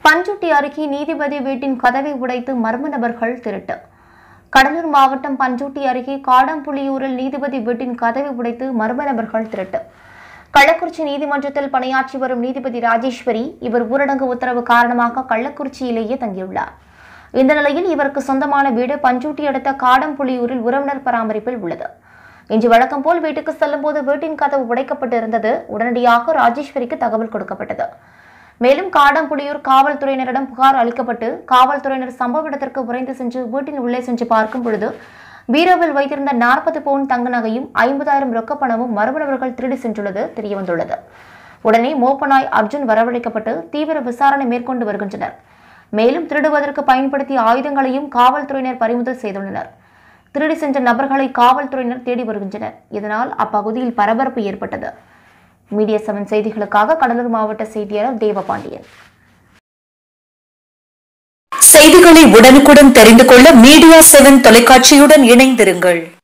பஞ்சுட்டி அருகே நீதிபதி வீட்டின் கதவை உடைத்து மர்ம நபர்கள் திருட்டு கடலூர் மாவட்டம் பஞ்சூட்டி அருகே காடம்புலியூரில் நீதிபதி வீட்டின் கதவை உடைத்து மர்ம நபர்கள் திருட்டு கள்ளக்குறிச்சி நீதிமன்றத்தில் பணியாற்றி வரும் நீதிபதி ராஜேஸ்வரி இவர் ஊரடங்கு உத்தரவு காரணமாக கள்ளக்குறிச்சியிலேயே தங்கியுள்ளார் இந்த நிலையில் இவருக்கு சொந்தமான வீடு பஞ்சூட்டி அடுத்த காடம்புலியூரில் உறவினர் பராமரிப்பில் உள்ளது இன்று வழக்கம் போல் வீட்டுக்கு செல்லும்போது வீட்டின் கதவு உடைக்கப்பட்டிருந்தது உடனடியாக ராஜேஸ்வரிக்கு தகவல் கொடுக்கப்பட்டது மேலும் காடம்புலியூர் காவல்துறையினரிடம் புகார் அளிக்கப்பட்டு காவல்துறையினர் சம்பவ இடத்திற்கு விரைந்து சென்று வீட்டின் உள்ளே சென்று பார்க்கும் பொழுது பீரோவில் வைத்திருந்த நாற்பது பவுன் தங்க நகையும் ஐம்பதாயிரம் ரொக்க பணமும் மர்ம நபர்கள் திருடி சென்றுள்ளது தெரியவந்துள்ளது உடனே மோப்பனாய் அர்ஜுன் வரவழைக்கப்பட்டு தீவிர விசாரணை மேற்கொண்டு வருகின்றனர் மேலும் திருடுவதற்கு பயன்படுத்திய ஆயுதங்களையும் காவல்துறையினர் பறிமுதல் செய்துள்ளனர் திருடி சென்ற நபர்களை காவல்துறையினர் தேடி வருகின்றனர் இதனால் அப்பகுதியில் பரபரப்பு ஏற்பட்டது மீடியா செவன் செய்திகளுக்காக கடலூர் மாவட்ட செய்தியாளர் தேவபாண்டியன் செய்திகளை உடனுக்குடன் தெரிந்து கொள்ள மீடியா செவன் தொலைக்காட்சியுடன் இணைந்திருங்கள்